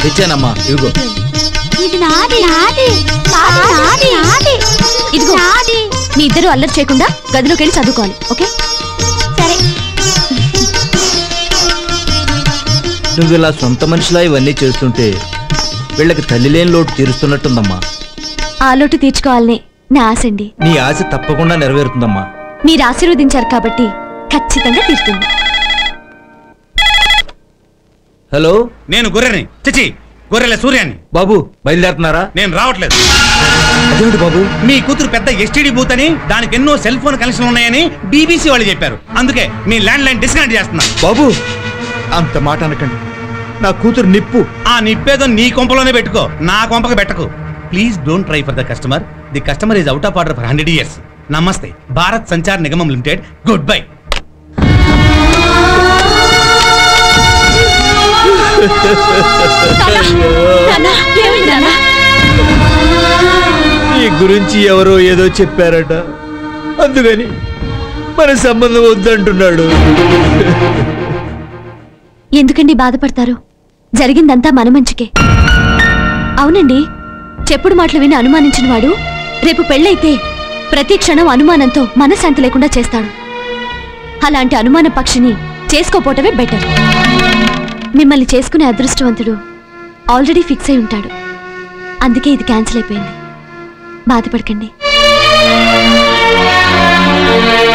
తెచ్చానమ్మా ఇదిగో ఇది నాది నాది నాది నాది ఇదిగో మీ ఇద్దరు అల్లరి చేయకుండా గదిలోకి వెళ్ళి చదువుకోవాలి ఓకే సరే నువ్వు ఇలా సొంత మనిషిలా ఇవన్నీ చేస్తుంటే వీళ్ళకి తల్లి లేని లోటు తీరుస్తున్నట్టుందమ్మా ఆ లోటు తీర్చుకోవాలనే నా ఆశ అండి నీ ఆశ తప్పకుండా నెరవేరుతుందమ్మా మీరు ఆశీర్వదించారు కాబట్టి ఖచ్చితంగా తీరుతుంది హలో నేను గొర్రెని చిచి గొర్రెల సూర్యాన్ని బాబు బయలుదేరుతున్నారా నేను రావట్లేదు అదేమిటి బాబు మీ కూతురు పెద్ద ఎస్టీడీ బూత్ అని దానికి ఎన్నో సెల్ ఫోన్ కనెక్షన్ ఉన్నాయని బీబీసీ వాళ్ళు చెప్పారు అందుకే మీ ల్యాండ్ లైన్ డిస్కనెక్ట్ చేస్తున్నా బాబు అంత మాట అనకండి నా కూతురు నిప్పు ఆ నిప్పేదో నీ కొంపలోనే పెట్టుకో నా కొంపకి పెట్టకు please don't try for the customer the customer is out of order for hundred years నమస్తే భారత్ సంచార్ నిగమం లిమిటెడ్ గుడ్ బై నీ గురించి ఎవరో ఏదో చెప్పారట అందుకని మన సంబంధం వద్దంటున్నాడు ఎందుకండి బాధపడతారు జరిగిందంతా మన మంచికే అవునండి చెప్పుడు మాటలు విని అనుమానించిన వాడు రేపు పెళ్ళైతే ప్రతి క్షణం అనుమానంతో మనశ్శాంతి లేకుండా చేస్తాడు అలాంటి అనుమాన పక్షిని చేసుకోపోవటమే బెటర్ మిమ్మల్ని చేసుకునే అదృష్టవంతుడు ఆల్రెడీ ఫిక్స్ అయి ఉంటాడు అందుకే ఇది క్యాన్సిల్ అయిపోయింది బాధపడకండి